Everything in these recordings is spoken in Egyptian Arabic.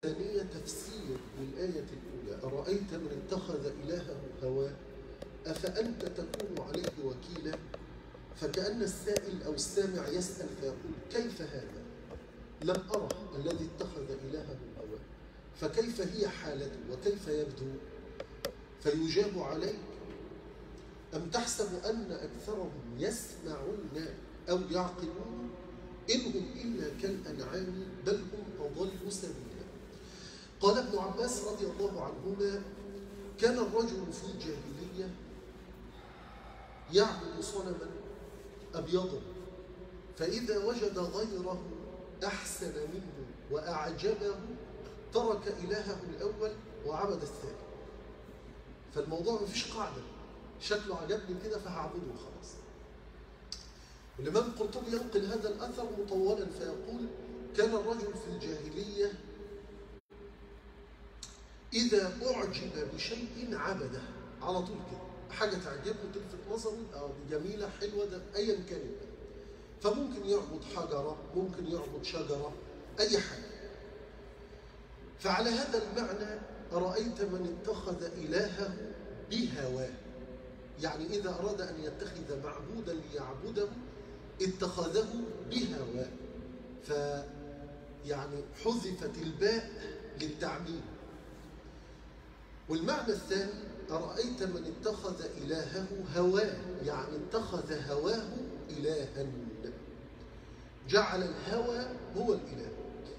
الثانية تفسير للآية الأولى أرأيت من اتخذ إلهه هواه أفأنت تكون عليه وكيلا فكأن السائل أو السامع يسأل فيقول كيف هذا لم أره الذي اتخذ إلهه هواه فكيف هي حالته وكيف يبدو فيجاب عليك أم تحسب أن أكثرهم يسمعون أو يعقلون إن هم إلا كالأنعام بل هم أضل سبيلا قال ابن عباس رضي الله عنهما كان الرجل في الجاهلية يعبد صنما أبيضا فإذا وجد غيره أحسن منه وأعجبه ترك إلهه الأول وعبد الثاني فالموضوع مفيش قاعدة شكله عجبني كده فهعبده وخلاص الإمام القرطبي ينقل هذا الأثر مطولا فيقول كان الرجل في الجاهلية إذا أعجب بشيء عبده على طول كده حاجة تعجبه تلفت نظره أو جميلة حلوة ده أيا كان بقى. فممكن يعبد حجرة ممكن يعبد شجرة أي حاجة فعلى هذا المعنى أرأيت من اتخذ إلهه بهواه يعني إذا أراد أن يتخذ معبودا ليعبده اتخذه بهواه ف يعني حذفت الباء للتعميم والمعنى الثاني أرأيت من اتخذ إلهه هواه يعني اتخذ هواه إلها جعل الهوى هو الإله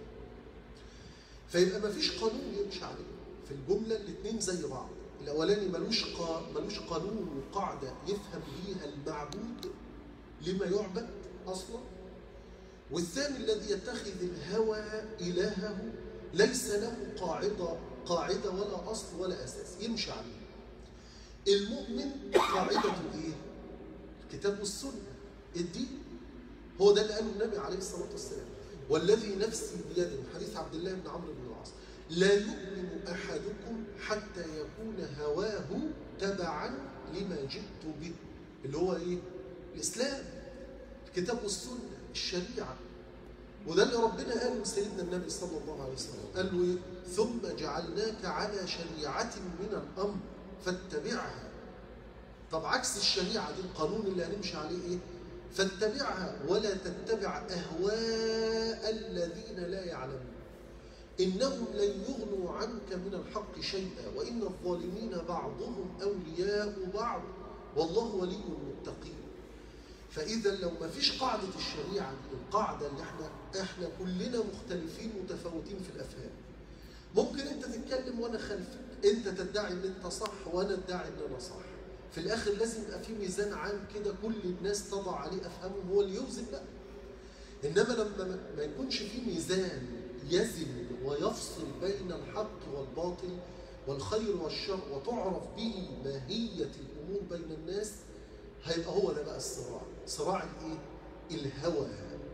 فيبقى ما فيش قانون يمشي عليه في الجملة الاثنين زي بعض الأولاني ملوش قا... ملوش قانون وقاعدة يفهم بيها المعبود لما يعبد أصلا والثاني الذي يتخذ الهوى إلهه ليس له قاعدة قاعدة ولا أصل ولا أساس يمشي عليه المؤمن قاعدته إيه؟ الكتاب والسنة الدين هو ده اللي قاله النبي عليه الصلاة والسلام والذي نفسي بيده حديث عبد الله بن عمرو بن العاص لا يؤمن أحدكم حتى يكون هواه تبعا لما جئت به اللي هو إيه؟ الإسلام الكتاب والسنة الشريعة وده اللي ربنا قاله لسيدنا النبي صلى الله عليه وسلم قال له إيه؟ ثم جعلناك على شريعة من الأمر فاتبعها طب عكس الشريعة دي القانون اللي هنمشي عليه إيه؟ فاتبعها ولا تتبع أهواء الذين لا يعلمون إنهم لن يغنوا عنك من الحق شيئا وإن الظالمين بعضهم أولياء بعض والله ولي المتقين فإذا لو ما فيش قاعدة الشريعة دي القاعدة اللي احنا احنا كلنا مختلفين متفاوتين في الأفهام ممكن أنت تتكلم وأنا خلفك أنت تدعي أن أنت صح وأنا أدعي أن أنا صح في الآخر لازم يبقى في ميزان عام كده كل الناس تضع عليه أفهامهم هو اللي يوزن بقى إنما لما ما يكونش في ميزان يزن ويفصل بين الحق والباطل والخير والشر وتعرف به ماهية الأمور بين الناس هيبقى هو ده بقى الصراع صراع الايه الهوى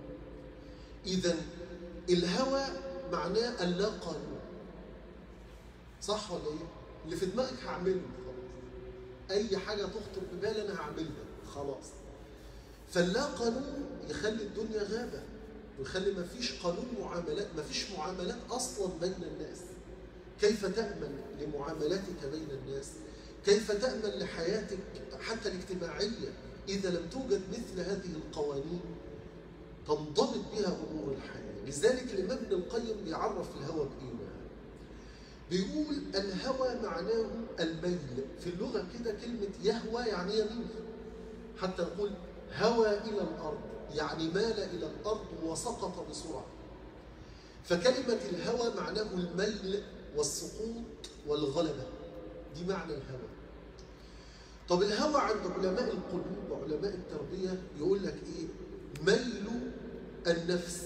اذا الهوى معناه اللا قانون صح ولا ايه اللي في دماغك هعمله خلاص اي حاجه تخطر ببالي انا هعملها خلاص فاللا قانون يخلي الدنيا غابه ويخلي ما فيش قانون معاملات ما فيش معاملات اصلا بين الناس كيف تامن لمعاملتك بين الناس كيف تأمن لحياتك حتى الاجتماعية إذا لم توجد مثل هذه القوانين تنضبط بها أمور الحياة لذلك الإمام ابن القيم بيعرف الهوى بإيه بيقول الهوى معناه الميل في اللغة كده كلمة يهوى يعني يميل حتى نقول هوى إلى الأرض يعني مال إلى الأرض وسقط بسرعة فكلمة الهوى معناه الميل والسقوط والغلبة دي معنى الهوى طب الهوى عند علماء القلوب وعلماء التربية يقول لك ايه ميل النفس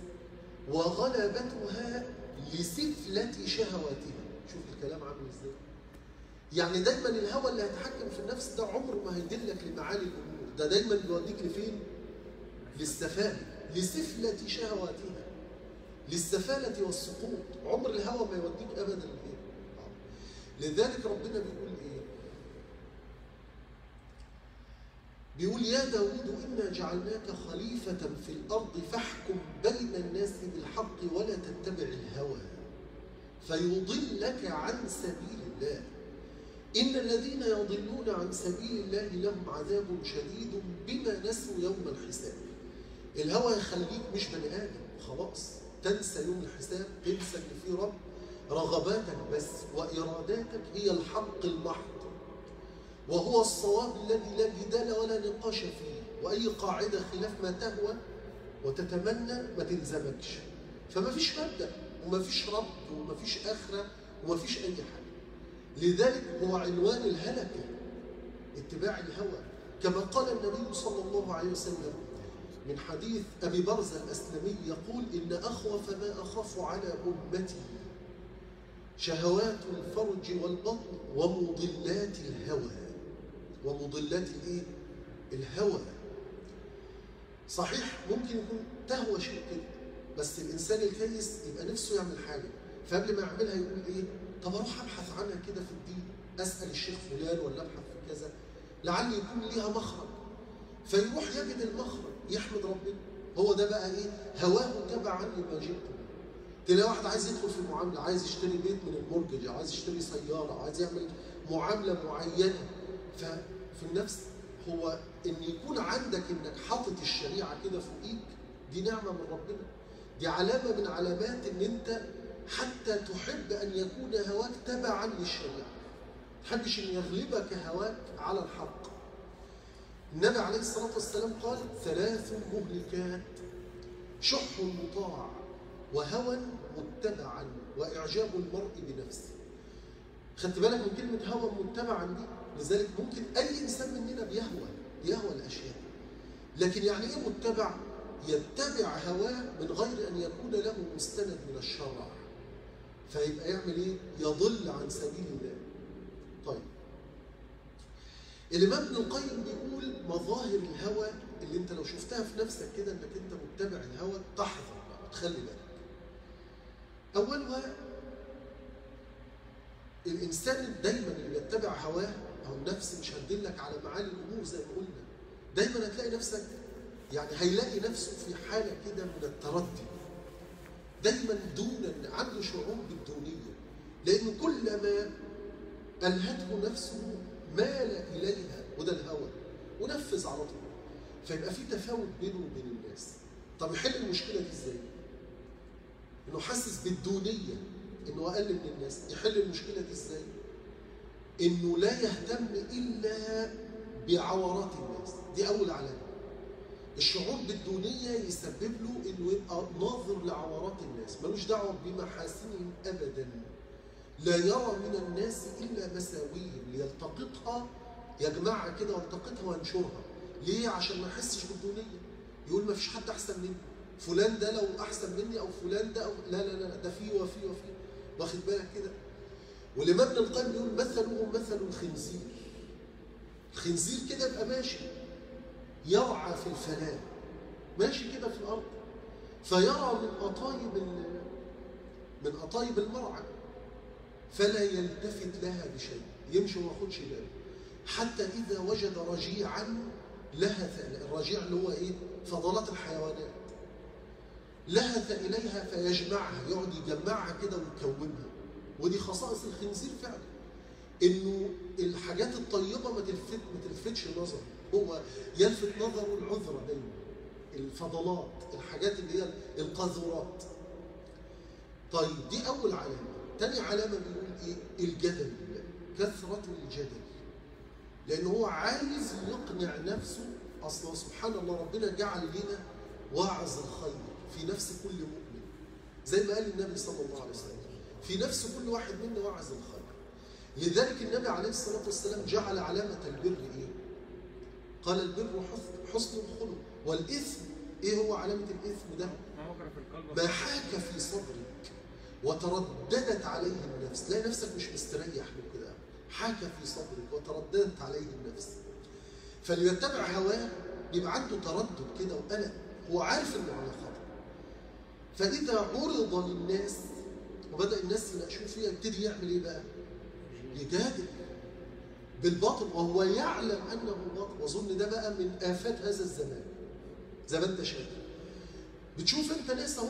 وغلبتها لسفلة شهواتها شوف الكلام عامل ازاي يعني دايما الهوى اللي هيتحكم في النفس ده عمره ما هيدلك لمعالي الامور ده دايما بيوديك لفين للسفالة لسفلة شهواتها للسفالة والسقوط عمر الهوى ما يوديك ابدا لفين لذلك ربنا بيقول ايه بيقول يا داود إنا جعلناك خليفة في الأرض فاحكم بين الناس بالحق ولا تتبع الهوى فيضلك عن سبيل الله إن الذين يضلون عن سبيل الله لهم عذاب شديد بما نسوا يوم الحساب الهوى يخليك مش بني آدم خلاص تنسى يوم الحساب تنسى إن في رب رغباتك بس وإراداتك هي الحق المحض وهو الصواب الذي لا جدال ولا نقاش فيه وأي قاعدة خلاف ما تهوى وتتمنى ما تلزمكش فما فيش مبدأ وما فيش رب وما فيش آخرة وما فيش أي حاجة لذلك هو عنوان الهلكة اتباع الهوى كما قال النبي صلى الله عليه وسلم من حديث أبي برزة الأسلمي يقول إن أخوف ما أخاف على أمتي شهوات الفرج والبطن ومضلات الهوى ومضلات الايه الهوى صحيح ممكن يكون تهوى شيء كده بس الانسان الكيس يبقى نفسه يعمل حاجه فقبل ما يعملها يقول ايه طب اروح ابحث عنها كده في الدين اسال الشيخ فلان ولا ابحث في كذا لعل يكون ليها مخرج فيروح يجد المخرج يحمد ربنا هو ده بقى ايه هواه تبعا لما جئت تلاقي واحد عايز يدخل في معامله عايز يشتري بيت من المورجج عايز يشتري سياره عايز يعمل معامله معينه ففي النفس هو ان يكون عندك انك حاطط الشريعه كده فوقيك دي نعمه من ربنا دي علامه من علامات ان انت حتى تحب ان يكون هواك تبعا للشريعه ما تحبش ان يغلبك هواك على الحق النبي عليه الصلاه والسلام قال ثلاث مهلكات شح مطاع وهوى متبعا واعجاب المرء بنفسه خدت بالك من كلمه هوى متبعا دي لذلك ممكن اي انسان مننا بيهوى يهوى الاشياء لكن يعني ايه متبع يتبع هواه من غير ان يكون له مستند من الشرع فيبقى يعمل ايه يضل عن سبيل الله طيب الامام ابن القيم بيقول مظاهر الهوى اللي انت لو شفتها في نفسك كده انك انت متبع الهوى تحذر بقى تخلي بالك اولها الانسان دايما اللي بيتبع هواه او النفس مش هتدلك على معالي الامور زي ما قلنا دايما هتلاقي نفسك يعني هيلاقي نفسه في حاله كده من التردي دايما دونا عنده شعور بالدونيه لان كلما الهته نفسه مال اليها وده الهوى ونفذ على طول فيبقى في تفاوت بينه وبين الناس طب يحل المشكله دي ازاي؟ انه حاسس بالدونيه انه اقل من الناس يحل المشكله دي ازاي؟ انه لا يهتم الا بعورات الناس دي اول علامه الشعور بالدونيه يسبب له انه يبقى ناظر لعورات الناس ملوش دعوه بمحاسنهم ابدا لا يرى من الناس الا مساويهم ليلتقطها يجمعها كده ويلتقطها وينشرها ليه عشان ما يحسش بالدونيه يقول ما فيش حد احسن مني فلان ده لو احسن مني او فلان ده أو لا لا لا ده فيه وفيه وفيه واخد بالك كده والإمام ابن القيم بيقول مثله مثل الخنزير الخنزير كده يبقى ماشي يرعى في الفلاة ماشي كده في الأرض فيرى من أطايب من أطايب المرعى فلا يلتفت لها بشيء يمشي وما ياخدش باله حتى إذا وجد رجيعا لهث الرجيع اللي هو إيه؟ فضلات الحيوانات لهث إليها فيجمعها يقعد يجمعها كده ويكومها ودي خصائص الخنزير فعلا انه الحاجات الطيبه ما تلفت ما تلفتش نظر هو يلفت نظره العذره دايما الفضلات الحاجات اللي هي القاذورات طيب دي اول علامه تاني علامه بيقول ايه الجدل كثره الجدل لان هو عايز يقنع نفسه اصلا سبحان الله ربنا جعل لنا واعظ الخير في نفس كل مؤمن زي ما قال النبي صلى الله عليه وسلم في نفس كل واحد منا واعظ الخير لذلك النبي عليه الصلاة والسلام جعل علامة البر إيه؟ قال البر حسن الخلق والإثم إيه هو علامة الإثم ده؟ ما حاك في صدرك وترددت عليه النفس تلاقي نفسك مش مستريح له كده حاك في صدرك وترددت عليه النفس فاللي يتبع هواه بيبقى عنده تردد كده وقلق هو عارف انه على خطر فاذا عرض للناس وبدا الناس يناقشوه فيها يبتدي يعمل ايه بقى؟ يجادل بالباطل وهو يعلم انه باطل واظن ده بقى من افات هذا الزمان زي ما انت شايف بتشوف انت ناس اهو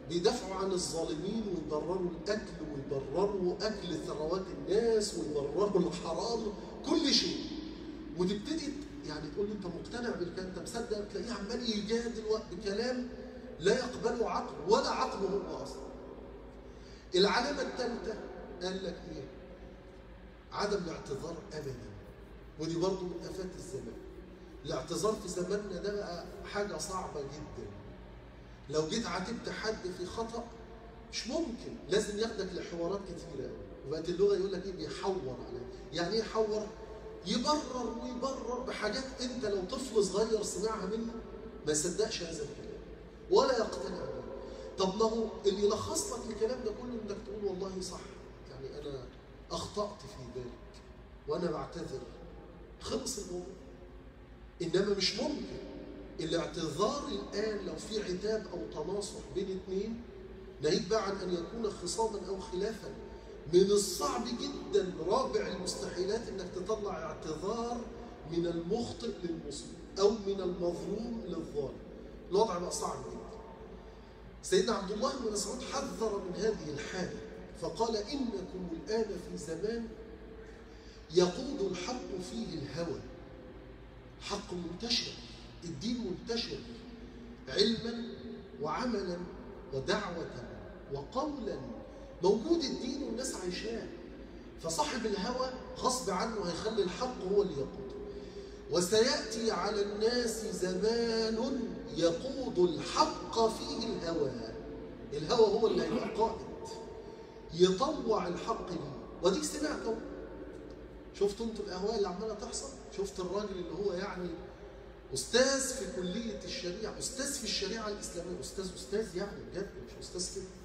بيدافعوا عن الظالمين ويبرروا الأكل ويبرروا أكل ثروات الناس ويبرروا الحرام كل شيء وتبتدي يعني تقول لي انت مقتنع بالكلام انت مصدق تلاقيه عمال يجادل بكلام لا يقبله عقل ولا عقله هو اصلا. العلامه الثالثه قال لك ايه؟ عدم الاعتذار ابدا ودي برضه من افات الزمان. الاعتذار في زماننا ده بقى حاجه صعبه جدا. لو جيت عاتبت حد في خطا مش ممكن لازم ياخدك لحوارات كتيره قوي وبقت اللغه يقول لك ايه بيحور عليك يعني ايه يحور؟ يبرر ويبرر بحاجات انت لو طفل صغير سمعها منه ما يصدقش هذا الكلام ولا يقتنع به طب ما هو اللي يلخص لك الكلام ده كله انك تقول والله صح يعني انا اخطات في ذلك وانا بعتذر خلص الموضوع انما مش ممكن الاعتذار الان لو في عتاب او تناصح بين اثنين ناهيك بقى عن ان يكون خصاما او خلافا من الصعب جدا رابع المستحيلات انك تطلع اعتذار من المخطئ للمصيب او من المظلوم للظالم الوضع بقى صعب جدا سيدنا عبد الله بن مسعود حذر من هذه الحاله فقال انكم الان في زمان يقود الحق فيه الهوى حق منتشر الدين منتشر علما وعملا ودعوه وقولا موجود الدين والناس عايشاه فصاحب الهوى غصب عنه هيخلي الحق هو اللي يقوده وسيأتي على الناس زمان يقود الحق فيه الهوى الهوى هو اللي هيبقى قائد يطوع الحق ليه وديك سمعتوا شفتوا انتوا الاهواء اللي عماله تحصل شفت الراجل اللي هو يعني استاذ في كليه الشريعه استاذ في الشريعه الاسلاميه استاذ استاذ يعني بجد مش استاذ كده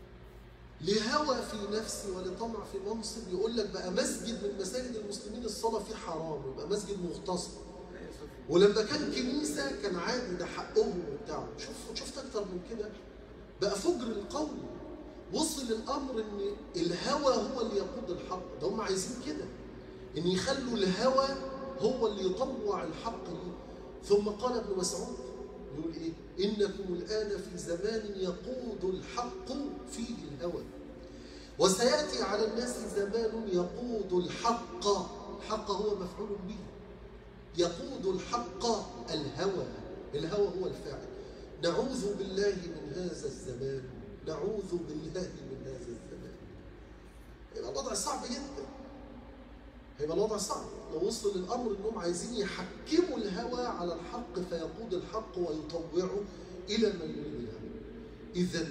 لهوى في نفسي ولطمع في منصب يقول لك بقى مسجد من مساجد المسلمين الصلاه فيه حرام يبقى مسجد مغتصب ولما كان كنيسه كان عادي ده حقهم وبتاع شوف شفت اكتر من كده بقى فجر القول وصل الامر ان الهوى هو اللي يقود الحق ده هم عايزين كده ان يخلوا الهوى هو اللي يطوع الحق ليه ثم قال ابن مسعود يقول ايه انكم الان في زمان يقود الحق فيه الهوى وسياتي على الناس زمان يقود الحق الحق هو مفعول به يقود الحق الهوى الهوى هو الفاعل نعوذ بالله من هذا الزمان نعوذ بالله من هذا الزمان يبقى الوضع صعب جدا هيبقى الوضع صعب لو وصل للامر انهم عايزين يحكموا الهوى على الحق فيقود الحق ويطوعه الى ما يريد الهوى. اذا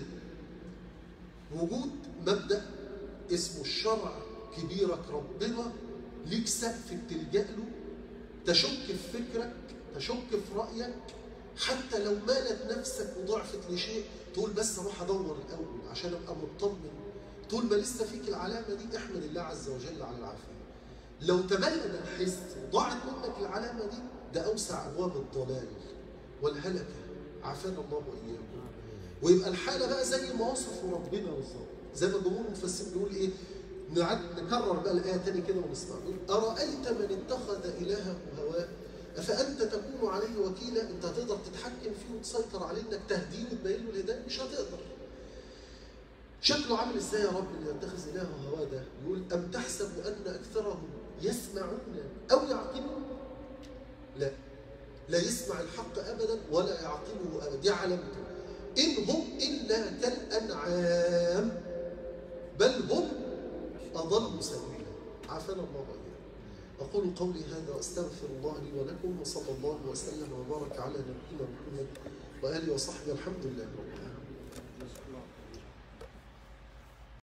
وجود مبدا اسمه الشرع كبيرك ربنا ليك سقف بتلجا له تشك في فكرك تشك في رايك حتى لو مالت نفسك وضعفت لشيء تقول بس اروح ادور الاول عشان ابقى مطمن طول ما لسه فيك العلامه دي احمد الله عز وجل على العافيه لو تبين الحس وضاعت منك العلامة دي ده أوسع أبواب الضلال والهلكة عافانا الله وإياكم ويبقى الحالة بقى زي ما وصفه ربنا بالظبط زي ما جمهور المفسرين بيقول إيه نعد نكرر بقى الآية تاني كده ونسمع أرأيت من اتخذ إلهه هواه أفأنت تكون عليه وكيلا أنت هتقدر تتحكم فيه وتسيطر عليه إنك تهديه وتبين له الهداية مش هتقدر شكله عامل ازاي يا رب اللي يتخذ الهه هواه ده؟ يقول ام تحسب ان اكثرهم يسمعون او يعقلون؟ لا لا يسمع الحق ابدا ولا يعقله ابدا دي علامته ان هم الا كالانعام بل هم اضل سبيلا عافانا الله واياكم اقول قولي هذا واستغفر الله لي ولكم وصلى الله وسلم وبارك على نبينا محمد واله وصحبه الحمد لله رب العالمين